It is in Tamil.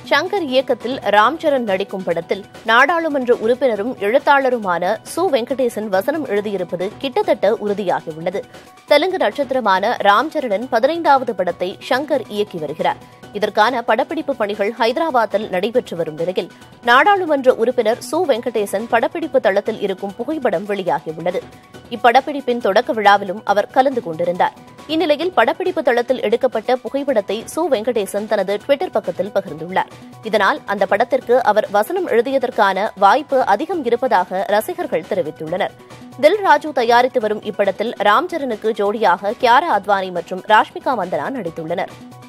சங்கர் இயக்கத்தில் ராம்சரண் நடிக்கும் படத்தில் நாடாளுமன்ற உறுப்பினரும் எழுத்தாளருமான சு வெங்கடேசன் வசனம் எழுதியிருப்பது கிட்டத்தட்ட உறுதியாகியுள்ளது தெலுங்கு நட்சத்திரமான ராம்சரணன் பதினைந்தாவது படத்தை சங்கர் இயக்கி வருகிறார் இதற்கான படப்பிடிப்பு பணிகள் ஹைதராபாத்தில் நடைபெற்று வரும் நிலையில் நாடாளுமன்ற உறுப்பினர் சு வெங்கடேசன் படப்பிடிப்பு தளத்தில் இருக்கும் புகைப்படம் வெளியாகியுள்ளது இப்படப்பிடிப்பின் தொடக்க விழாவிலும் அவர் கலந்து கொண்டிருந்தார் இந்நிலையில் படப்பிடிப்பு தளத்தில் எடுக்கப்பட்ட புகைப்படத்தை சு வெங்கடேசன் தனது டுவிட்டர் பக்கத்தில் பகிர்ந்துள்ளார் இதனால் அந்த படத்திற்கு அவர் வசனம் எழுதியதற்கான வாய்ப்பு அதிகம் இருப்பதாக ரசிகர்கள் தெரிவித்துள்ளனர் தில் ராஜு தயாரித்து வரும் இப்படத்தில் ராம்சரனுக்கு ஜோடியாக கியாரா அத்வானி மற்றும் ராஷ்மிகா மந்தனா நடித்துள்ளனர்